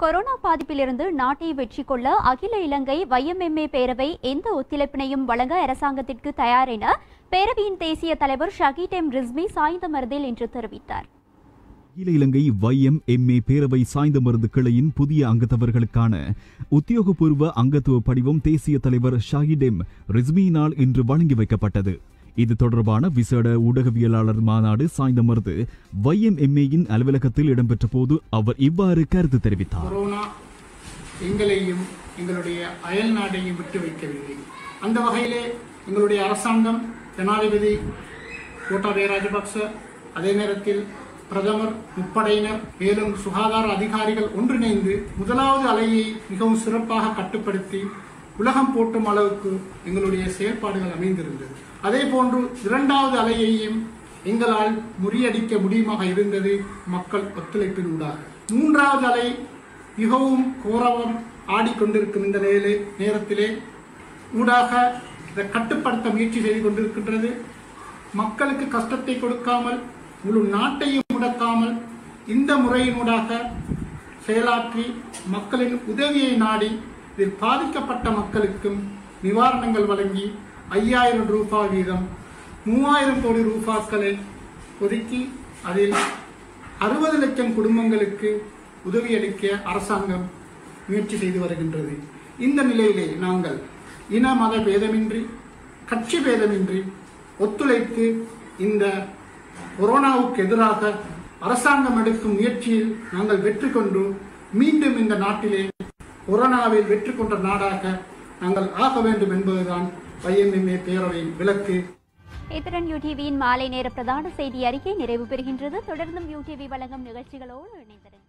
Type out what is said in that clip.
corona பாதிப்பிலிருந்து நாட்டை வெற்றி கொள்ள அகில இலங்கை வைஎம்எம்ஏ பேரவை எந்த ஒத்துழைப்பினையும் வழங்க அரசாங்கத்திற்கு தயார் என பேரவையின் தேசிய தலைவர் ஷகீட் எம் ரிஸ்மி சாய்ந்தமருதில் இன்று தெரிவித்தார் அகில இலங்கை வைஎம் எம்ஏ பேரவை சாய்ந்த மருந்து கிளையின் புதிய அங்கத்தவர்களுக்கான உத்தியோகபூர்வ அங்கத்துவ படிவம் தேசிய தலைவர் ஷாஹிடெம் ரிஸ்மியினால் இன்று வழங்கி வைக்கப்பட்டது இது தொடர்பான விசேட ஊடகவியலாளர் மாநாடு சாய்ந்தமருது வைஎம் எம்ஏயின் அலுவலகத்தில் இடம்பெற்ற போது அவர் இவ்வாறு கருத்து தெரிவித்தார் கொரோனா எங்களையும் எங்களுடைய அயல் நாட்டையும் விட்டு வைக்கவில்லை அந்த வகையிலே எங்களுடைய அரசாங்கம் ஜனாதிபதி கோட்டாபய ராஜபக்ச அதே நேரத்தில் பிரதமர் முப்படையினர் மேலும் சுகாதார அதிகாரிகள் ஒன்றிணைந்து முதலாவது அலையை மிகவும் சிறப்பாக கட்டுப்படுத்தி உலகம் போற்றும் அளவுக்கு எங்களுடைய செயல்பாடுகள் அமைந்திருந்தது அதே போன்று இரண்டாவது அலையையும் எங்களால் முறியடிக்க முடியுமாக இருந்தது மக்கள் ஒத்துழைப்பினூடாக மூன்றாவது அலை மிகவும் கோரவம் ஆடிக்கொண்டிருக்கும் இந்த நிலையிலே நேரத்திலே ஊடாக இதை கட்டுப்படுத்த முயற்சி செய்து கொண்டிருக்கின்றது மக்களுக்கு கஷ்டத்தை கொடுக்காமல் முழு நாட்டையும் முடக்காமல் இந்த முறையினூடாக செயலாற்றி மக்களின் உதவியை நாடி இதில் பாதிக்கப்பட்ட மக்களுக்கும் நிவாரணங்கள் வழங்கி ஐயாயிரம் ரூபாய் வீதம் மூவாயிரம் கோடி ரூபாய்களை ஒதுக்கி அதில் அறுபது லட்சம் குடும்பங்களுக்கு உதவியளிக்க அரசாங்கம் முயற்சி செய்து வருகின்றது இந்த நிலையிலே நாங்கள் இன மத பேதமின்றி கட்சி பேதமின்றி ஒத்துழைத்து இந்த கொரோனாவுக்கு எதிராக அரசாங்கம் எடுக்கும் முயற்சியில் நாங்கள் வெற்றி கொண்டு மீண்டும் இந்த நாட்டிலே கொரோனாவில் வெற்றி கொண்ட நாடாக நாங்கள் ஆக வேண்டும் என்பதுதான் ஐஎம்எம்ஏ பேரவையின் விலக்கு இத்துடன் யூடிவியின் மாலை நேர பிரதான செய்தி அறிக்கை நிறைவு பெறுகின்றது தொடர்ந்தும் யூடிவி வழங்கும் நிகழ்ச்சிகளோடு இணைந்திருங்கள்